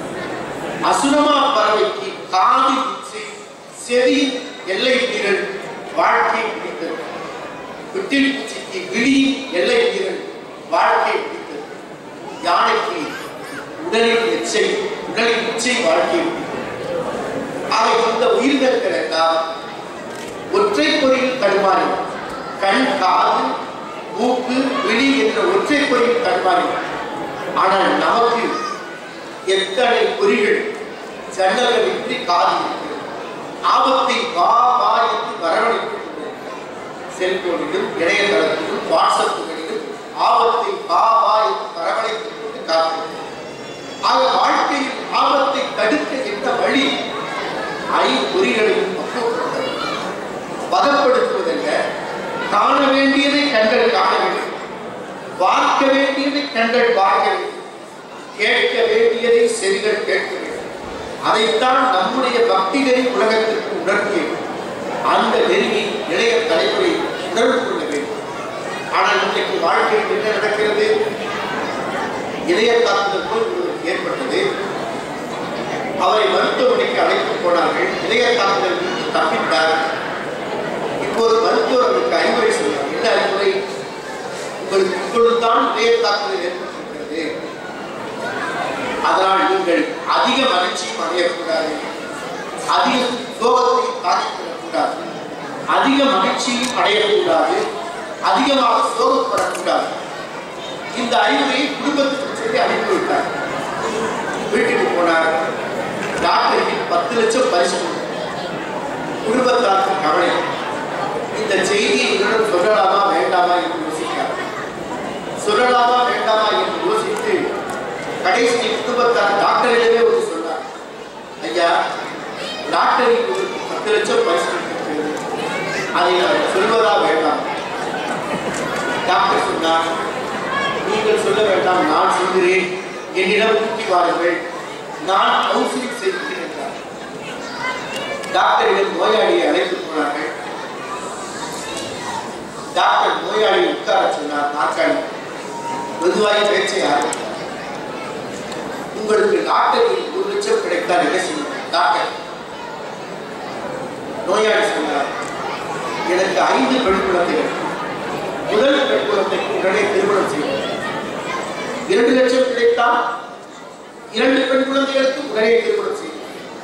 அசுரமா பறவைக்கு காதி உச்சி செவியின் எல்லை வீரன் வாழ்க்கை பிடித்தது விட்டில் பூச்சிக்கு விழியின் எல்லை வீரன் வாழ்க்கை பிடித்தது யானைக்கு உடலின் எச்சை உடலின் உச்சை வாழ்க்கை பிடித்தது அவை இந்த உயிரினங்கள் எல்லாம் ஒற்றை பொறியில் தடுமாறி கண் காது மூக்கு விழி என்ற ஒற்றை பொறியில் தடுமாறி ஆனால் நமக்கு எத்தனை பொறிகள் ஜன்னல்கள் இன்றி காது இருக்கிறது. ஆபத்தை வா வா என்று வரவழைக்கின்றது செல்போனிலும் இணையதளத்திலும் வாட்ஸ்அப்புகளிலும் ஆபத்தை வா வா என்று வரவழைத்துக் கொண்டு காத்திருக்கிறது ஆக வாழ்க்கையில் ஆபத்தை தடுக்க என்ன வழி ஐம்பொறிகளையும் பக்குவப்படுத்த பதப்படுத்துவதல்ல காண வேண்டியதை கண்கள் காண வேண்டும் பார்க்க வேண்டியதை கண்கள் பார்க்க வேண்டும் கேட்க வேண்டியதை செவிகள் கேட்க வேண்டும் அதைத்தான் நம்முடைய பக்தி நெறி உலகத்திற்கு உணர்த்தியது அந்த நெறியை இளைய தலைமுறை உணர்வு கொள்ள வேண்டும் ஆனால் இன்றைக்கு வாழ்க்கையில் என்ன நடக்கிறது இதய தாக்குதல் போல் ஒருவருக்கு ஏற்பட்டது அவரை மருத்துவமனைக்கு அழைத்து போனார்கள் இதய தாக்குதல் இருந்து தப்பித்தார் இப்போது மருத்துவர் அவருக்கு அறிவுரை சொன்னார் என்ன அறிவுரை உங்களுக்கு இப்பொழுதுதான் இதய தாக்குதல் ஏற்பட்டிருக்கிறது அதனால் நீங்கள் அதிக மகிழ்ச்சியும் அடையக்கூடாது அதிக சோகத்தையும் தாக்கிவிடக்கூடாது அதிக மகிழ்ச்சியும் அடையக்கூடாது அதிகமாக சோகப்படக்கூடாது இந்த அறிவுரையை குடும்பத்துக்கு சொல்லி அனுப்பி விட்டார் வீட்டுக்கு போனார் டாக்டருக்கு பத்து லட்சம் பரிசு கொடுத்தார். குடும்பத்தாருக்கு கவலை இந்த செய்தியை இவரிடம் சொல்லலாமா வேண்டாமா என்று யோசித்தார் சொல்லலாமா வேண்டாமா என்று யோசித்து கடைசி குடும்பத்தார் டாக்டரிடமே ஒரு சொன்னார் ஐயா டாக்டருக்கு ஒரு பத்து லட்சம் பரிசு கொடுத்திருக்கிறது அதை நான் சொல்வதா வேண்டாம் டாக்டர் சொன்னார் நீங்கள் சொல்ல வேண்டாம் நான் சொல்கிறேன் என்னிடம் ஊட்டி வாருங்கள் நான் கவுன்சிலிங் செய்கிறேன் என்றார் டாக்டரிடம் நோயாளியை அழைத்து போனார்கள் டாக்டர் நோயாளியை உட்கார சொன்னார் நாற்காலி மெதுவாய் பேச்சை ஆரம்பித்தார் உங்களுக்கு டாக்டரில் ஒரு லட்சம் கிடைத்தால் என்ன செய்யும் டாக்டர் நோயாளி சொன்னார் எனக்கு ஐந்து பெண் குழந்தைகள் முதல் பெண் குழந்தைக்கு உடனே திருமணம் செய்யும் இரண்டு லட்சம் கிடைத்தால் இரண்டு பெண் குழந்தைகளுக்கு உடனே திருமணம் செய்யும்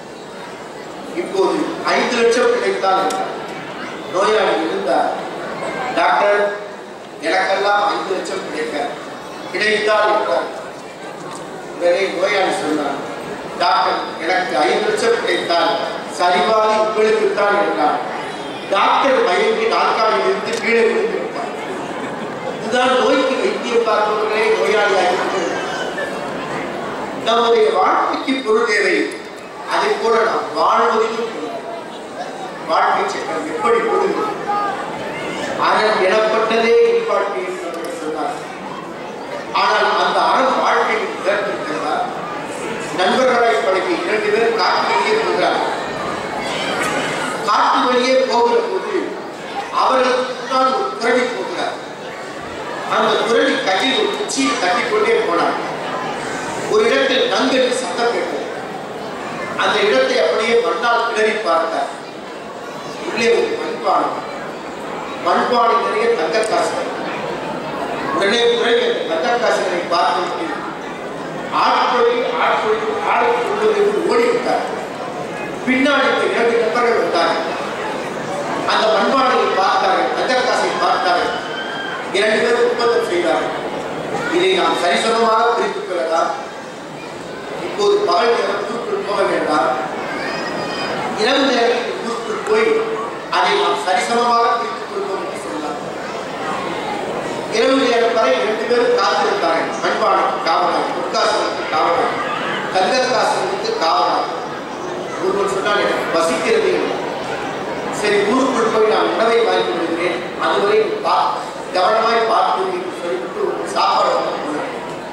இப்போது ஐந்து லட்சம் கிடைத்தால் என்றார். நோயாளி இருந்தார் டாக்டர் எனக்கெல்லாம் ஐந்து லட்சம் கிடைக்க கிடைத்தால் என்றார் உடனே நோயாளி சொன்னார் டாக்டர் எனக்கு ஐந்து லட்சம் கிடைத்தால் சரிபாதி உங்களுக்குத்தான் என்றார் டாக்டர் மயங்கி நாற்காலியிலிருந்து கீழே விழுந்து விட்டார் இதுதான் நோய்க்கு வைத்தியம் பார்ப்பவர்களே நோயாளியாக இருக்கிறது நம்முடைய வாழ்க்கைக்கு பொருள் தேவை அதை போல நாம் வாழ்வதிலும் பொருள். வாழ்க்கை சட்டம் எப்படி பொருள் அரண் எனப்பட்டதே இல்வாழ்க்கை என்று அவர்கள் சொன்னார் ஆனால் அந்த அறம் வாழ்க்கையில் நிகழ்ந்திருக்கிறதா நண்பர்களாய் பழகி இரண்டு பேர் காட்டு வெளியே போகிறார்கள் காட்டு வழியே போகிற போது அவர்களுக்கு முன்னால் ஒரு துறவி போகிறார் அந்த துறவி கையில் ஒரு குச்சியை தட்டிக்கொண்டே போனார் ஒரு இடத்தில் நங்கென்று சத்தம் கேட்டது அந்த இடத்தை அப்படியே மண்ணால் கிளறி பார்த்தார் உள்ளே ஒரு மண்பானை மண்பானை நிறைய தங்க காசுகள் உடனே துறவி அந்த தங்க காசுகளை பார்த்துவிட்டு ஆட்கொழி ஆட்கொழி ஆளை கொள்வது என்று ஓடிவிட்டார் பின்னாடி இந்த இரண்டு நபர்கள் வந்தார்கள் அந்த மண்பானையை பார்த்தார்கள் தங்க காசை பார்த்தார்கள் இரண்டு பேரும் ஒப்பந்தம் செய்தார்கள் இதை நாம் சரிசமமாக பிரித்துக் கொள்ளலாம் இப்போது பகல் நேரம் ஊருக்குள் போக வேண்டாம் இரவு நேரத்தில் ஊருக்குள் போய் அதை நாம் சரிசமமாக பிரித்துக் கொள்வோம் என்று சொல்லலாம் இரவு நேரம் வரை இரண்டு பேரும் காத்திருந்தார்கள் மண்பானைக்கு காவலாக பொற்காசனுக்கு காவலாக தங்கக்காசனுக்கு காவலாக ஒருவர் சொன்னால் எனக்கு பசிக்கிறது என்றார். சரி ஊருக்குள் போய் நான் உணவை வாங்கி விடுகிறேன் அதுவரை நீ பா கவனமாய் பார்த்து என்று சொல்லிவிட்டு ஒரு சாப்பாடு வாங்க போனார்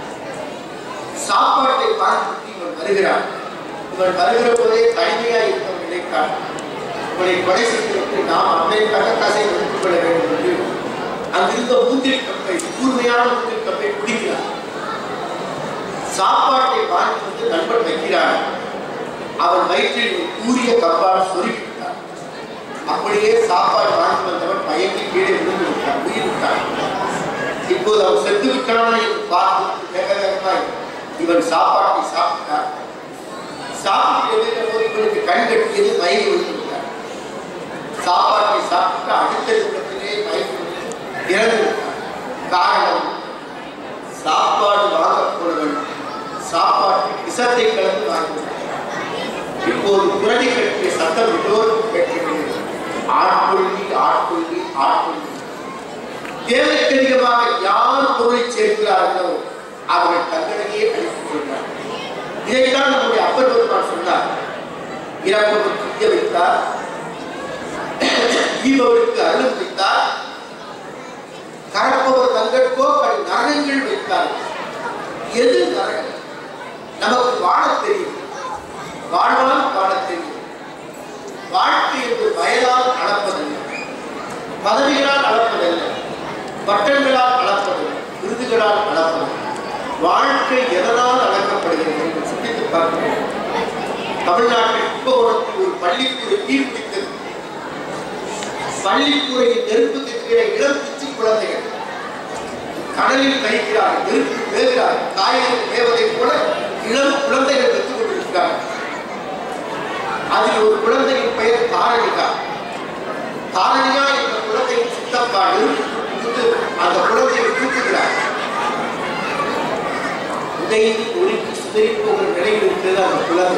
சாப்பாட்டை பார்த்துவிட்டு இவன் வருகிறான் இவன் வருகிற போதே தனிமையாய் இருப்பவன் நினைத்தான் இவனை கொலை செய்துவிட்டு நாம் அமெரிக்காக கசை எடுத்துக் கொள்ள வேண்டும் என்று அங்கிருந்த மூந்திரி கப்பை கூர்மையான மூந்திரி கப்பை பிடிக்கிறான் சாப்பாட்டை வாங்கி வந்து நண்பன் வைக்கிறான் அவன் வயிற்றில் ஒரு கூறிய கப்பால் சொருகி விட்டான் அப்படியே சாப்பாடு வாங்கி வந்தவன் மயங்கி கீழே விழுந்து விட்டான் உயிர் விட்டான் இப்போது அவன் செத்து விட்டான் என்று பார்த்து வேக வேகமாய் இவன் சாப்பாட்டை சாப்பிட்டான் சாப்பிட்டு எழுந்த போது இவனுக்கு கண் கட்டியது மயங்கி விழுந்து விட்டான் சாப்பாட்டை சாப்பிட்டு அடுத்த நிமிடத்திலே மயங்கி விழுந்து இறந்து விட்டான் காரணம் சாப்பாடு வாங்க போனவன் சாப்பாட்டு விஷத்தை கலந்து வாங்கி விட்டான் இப்போது குரடி கட்டிய சத்தம் எல்லோரும் கேட்கிறது ஆட்கொள்ளி ஆட்கொள்ளி ஆட்கொள்ளி தேவைக்கு அதிகமாக யார் பொருளை சேர்க்கிறார்களோ அவர்கள் தங்களையே அழித்துக் கொண்டார் இதைத்தான் நம்முடைய அப்பர் பெருமான் சொன்னார் இறப்பவருக்கு இய வைத்தார் ஈபவருக்கு அருளும் வைத்தார் கரப்பவர் தங்கட்கோ கை நரகங்கள் வைத்தார் எது நரகம் நமக்கு வாழத் தெரியும் வாழ்வால் வாழத் தெரியும் வாழ்க்கை என்று வயதால் அளப்பதல்ல பதவிகளால் அளப்பதல்ல பட்டங்களால் அளப்பதல்ல விருதுகளால் அளப்பதல்ல வாழ்க்கை எதனால் அளக்கப்படுகிறது என்று சிந்தித்து பார்க்க வேண்டும் தமிழ்நாட்டில் கும்பகோணத்தில் ஒரு பள்ளிக்கூட தீர்ப்பித்தது பள்ளிக்கூடையில் நெருப்புக்கு கீழே இளம் பிச்சு குழந்தைகள் கடலில் கழிக்கிறார்கள் நெருப்பு வேகிறார்கள் காய்கறி வேவதைப் போல இளம் குழந்தைகள் வெத்துக் கொண்டிருக்கிறார்கள் அதில் ஒரு குழந்தையின் பெயர் தாரணிகா தாரணிகா என்ற குழந்தையின் சித்தப்பா நெருப்பு அந்த குழந்தையை தூக்குகிறார் உதயி ஒழுக்கி சிதறி போகிற நிலையில் இருக்கிறது அந்த குழந்தை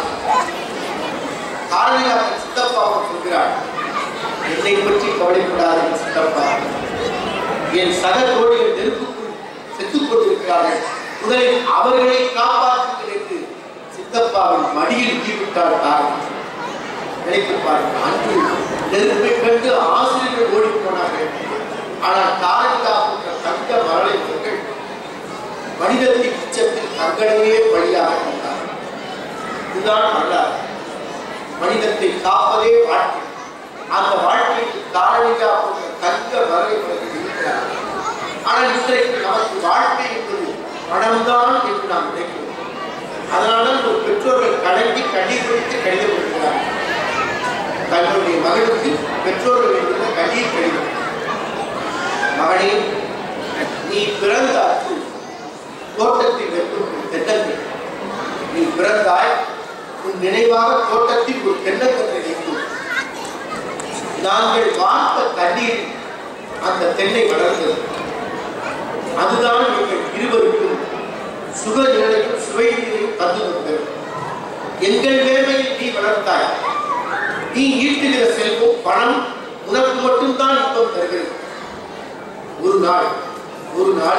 தாரணிகா தன் சித்தப்பாவும் சொல்கிறார் என்னை பற்றி கவலைப்படாத சித்தப்பா என் சக தோழிகள் நெருப்புக்குள் செத்துக் கொண்டிருக்கிறார்கள் முதலில் அவர்களை காப்பாற்றுங்கள் என்று சித்தப்பாவின் மடியில் ஈடுபட்டார் தாரணி நினைத்து பாருங்கள் அன்று நெருப்பை கண்டு ஆசிரியர்கள் ஓடி போனார்கள் ஆனால் தாரணிகா போன்ற தங்க மரளைவர்கள் மனிதத்தின் உச்சத்தில் தங்களையே வழியாக கொண்டார் இதுதான் வரலாறு மனிதத்தை காப்பதே வாழ்க்கை அந்த வாழ்க்கையில் தாரணிகா போன்ற தங்க மரளைவர்கள் இருக்கிறார்கள் ஆனால் இன்றைக்கு நமக்கு வாழ்க்கை என்பது பணம்தான் என்று நாம் நினைக்கிறோம் அதனால ஒரு பெற்றோர்கள் கலங்கி கண்ணீர் குடித்து கடிதம் கொடுக்கிறார்கள் தங்களுடைய மகளுக்கு பெற்றோர்கள் எழுதுகிற கண்ணீர் கடிதம் மகனே நீ பிறந்த அன்று தோட்டத்தில் வைக்கும் ஒரு தென்னங்கள் நீ பிறந்தாய் உன் நினைவாக தோட்டத்தில் ஒரு தென்னக்கத்தை வைக்கும் நாங்கள் வார்த்த தண்ணீர் அந்த தென்னை வளர்ந்தது அதுதான் எங்கள் இருவருக்கும் சுக நிலையும் சுவை நீரையும் தந்து வந்தது எங்கள் வேர்மையில் நீ வளர்த்தாய் நீ ஈட்டுகிற செல்வம் பணம் உனக்கு மட்டும்தான் இன்பம் தருகிறது ஒரு நாள் ஒரு நாள்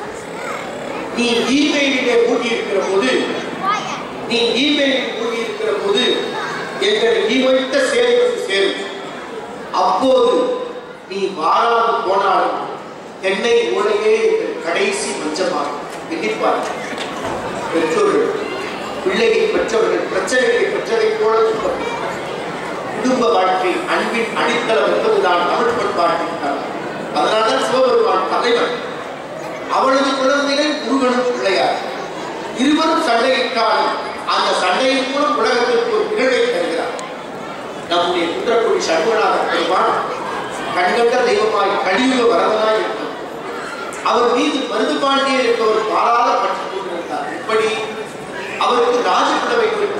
நீ இமெயிலிலே மூடி இருக்கிற போது நீ இமெயிலில் மூடி இருக்கிற போது எங்கள் நீ வைத்த சேவை வந்து சேரும் அப்போது நீ வாராது போனாலும் தென்னை ஓலையே எங்கள் கடைசி மஞ்சமாகும் எண்ணிப்பார் பெற்றோர்கள் பிள்ளையை பெற்றவர்கள் பிரச்சனைகளை பெற்றதைப் போல துன்பப்படும் குடும்ப வாழ்க்கை அன்பின் அடித்தளம் என்பதுதான் தமிழ் பண்பாட்டின் தரம் அதனால்தான் சிவபெருமான் தலைவன் அவனது குழந்தைகள் முருகனும் பிள்ளையார் இருவரும் சண்டையிட்டாலும் அந்த சண்டையின் மூலம் உலகத்திற்கு ஒரு நிகழ்வை தருகிறார் நம்முடைய குன்றக்குடி சண்முகநாத பெருமான் கண்கண்ட தெய்வமாய் கலியுக வரதனாய் இருந்தார் அவர் மீது மருது பாண்டியர் என்பவர் மாறாத பற்றி கொண்டிருந்தார் இப்படி அவருக்கு ராஜபிளவை நோய்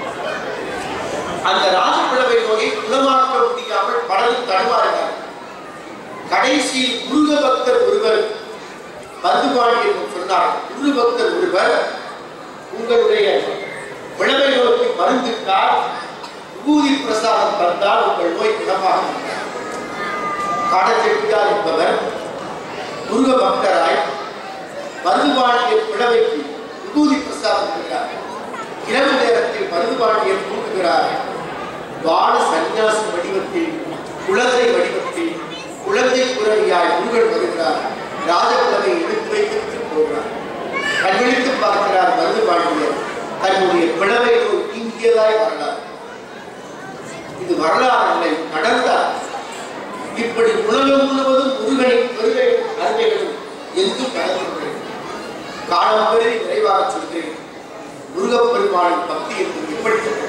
அந்த ராஜபிளவை நோயை குணமாக்க முடியாமல் பலரும் தடுமாறினார் கடைசியில் முருக பக்தர் ஒருவர் மருது பாண்டியர் சொன்னார் முருக பக்தர் ஒருவர் உங்களுடைய விளவை நோய்க்கு மருந்துட்டால் விபூதி பிரசாதம் தந்தால் உங்கள் நோய் குணமாகும் காடச்செட்டியார் என்பவர் முருக பக்தராய் மருதுபாண்டிய பிளவைக்கு விபூதி பிரசாதம் பெற்றார் இரவு நேரத்தில் மருதுபாண்டியர் தூங்குகிறார் வான சந்நியாச வடிவத்தில் குழந்தை வடிவத்தில் குழந்தை குரலியாய் முருகன் வருகிறார் ராஜகுலவை எடுத்து வைத்து போகிறார் கண்விழித்து பார்க்கிறார் மருதுபாண்டியர் தன்னுடைய பிளவை நீங்கியதாய் வரலாறு இது வரலாறு இல்லை நடந்தார் இப்படி உலகம் முழுவதும் முருகனின் பெருகை அருமைகளும் எங்கும் நடந்துள்ளது காலம் பெரிய நிறைவாக சொல்கிறேன் முருகப்பெருமானின் பக்தி என்பது எப்படிப்பட்டது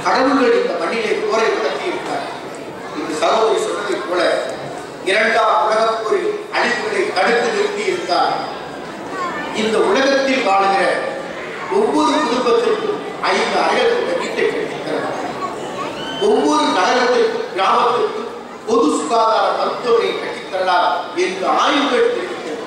கடவுள்கள் இந்த மண்ணிலே போரை நடத்தி இருக்கிறார் இந்த சகோதரி சொன்னதைப் போல இரண்டாம் உலகப் போரில் அழிவுகளை தடுத்து நிறுத்தி இருந்தார் இந்த உலகத்தில் வாழ்கிற ஒவ்வொரு குடும்பத்திற்கும் ஐந்து அறைகள் கொண்ட வீட்டை கட்டித்தரலாம் ஒவ்வொரு நகரத்திற்கும் கிராமத்திற்கும் பொது சுகாதார மருத்துவமனை கட்டித்தரலாம் என்று ஆய்வுகள் தெரிவிக்கிறது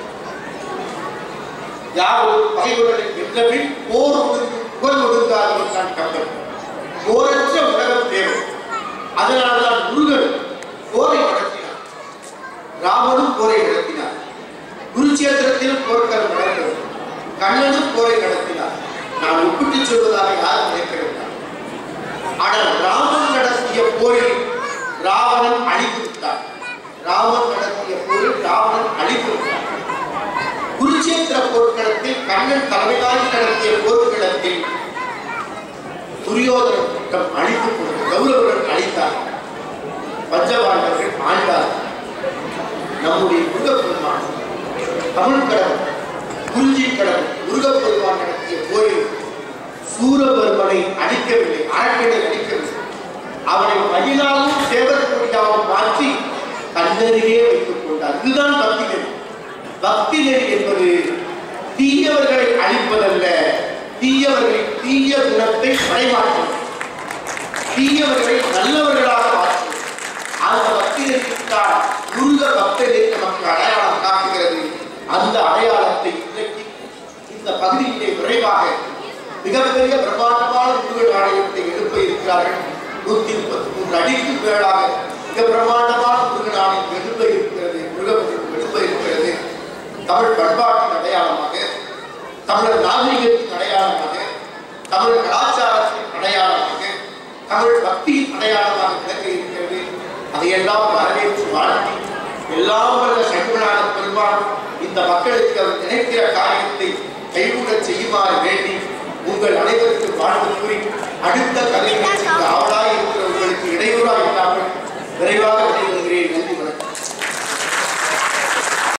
யாரும் பகைவர்களின் வென்றபின் போர் ஒடுங்கு புகழ் ஒடுங்காது என்றான் கம்பன் போரற்ற உலகம் தேவை அதனால்தான் முருகன் போரை நடத்தினார் ராமனும் போரை நடத்தினார் குருச்சேத்திரத்தில் போர்க்களம் நடந்தது கண்ணனும் போரை நடத்தினார் நான் ஒப்பிட்டு சொல்வதாக யாரும் நினைக்க வேண்டாம் ஆனால் ராமன் நடத்திய போரில் ராவணன் அழித்து விட்டார் ராமன் நடத்திய போரில் ராவணன் அழித்து விட்டார் குருச்சேத்திர போர்க்களத்தில் கண்ணன் தலைமையாகி நடத்திய போர்க்களத்தில் துரியோதன கூட்டம் அழித்துக் கொண்டு கௌரவர்கள் அழித்தார் பஞ்சபாண்டவர்கள் ஆண்டார் நம்முடைய முருகப்பெருமான் தமிழ் கடவுள் குறிஞ்சி கடவுள் முருகப்பெருமான் நடத்திய போரில் சூரபெருமனை அழிக்கவில்லை அரக்கனை அழிக்கவில்லை அவனை மயிலாகவும் சேவற்கொடியாகவும் மாற்றி தன்னருகே வைத்துக் கொண்டார் இதுதான் பக்தி நெறி பக்தி நெறி என்பது தீயவர்களை அழிப்பதல்ல தீயவர்களின் தீய குணத்தை படைமாற்றும் தீயவர்களை நல்லவர்களாக மாற்றும் அந்த பக்தி நெறிக்குத்தான் முருக பக்தரை நமக்கு அடையாளம் காட்டுகிறது அந்த அடையாளத்தை இன்றைக்கு இந்த பகுதியிலே விரைவாக மிகப்பெரிய பிரம்மாண்டமான முருகன் ஆலயத்தை எழுப்ப இருக்கிறார்கள் நூத்தி முப்பத்தி மூன்று அடிக்கு மேலாக மிக பிரம்மாண்டமான முருகன் ஆலயம் எழுப்ப இருக்கிறது முருகன் எழுப்ப இருக்கிறது தமிழ் பண்பாட்டின் அடையாளமாக தமிழர் நாகரிகத்தின் அடையாளமாக தமிழ் கலாச்சாரத்தின் அடையாளமாக தமிழ் பக்தியின் அடையாளமாக விளங்க இருக்கிறது அதையெல்லாம் வரவேற்று வாழ்த்தி எல்லாம் வல்ல சண்முகனான பெருமான் இந்த மக்களுக்கு அவர் நினைக்கிற காரியத்தை கைகூடச் செய்யுமாறு வேண்டி உங்கள் அனைவருக்கும் வாழ்த்து கூறி அடுத்த கதை நிகழ்ச்சிக்கு ஆவலாய் இருக்கிற உங்களுக்கு இடையூறாக இல்லாமல் விரைவாக விடைபெறுகிறேன் நன்றி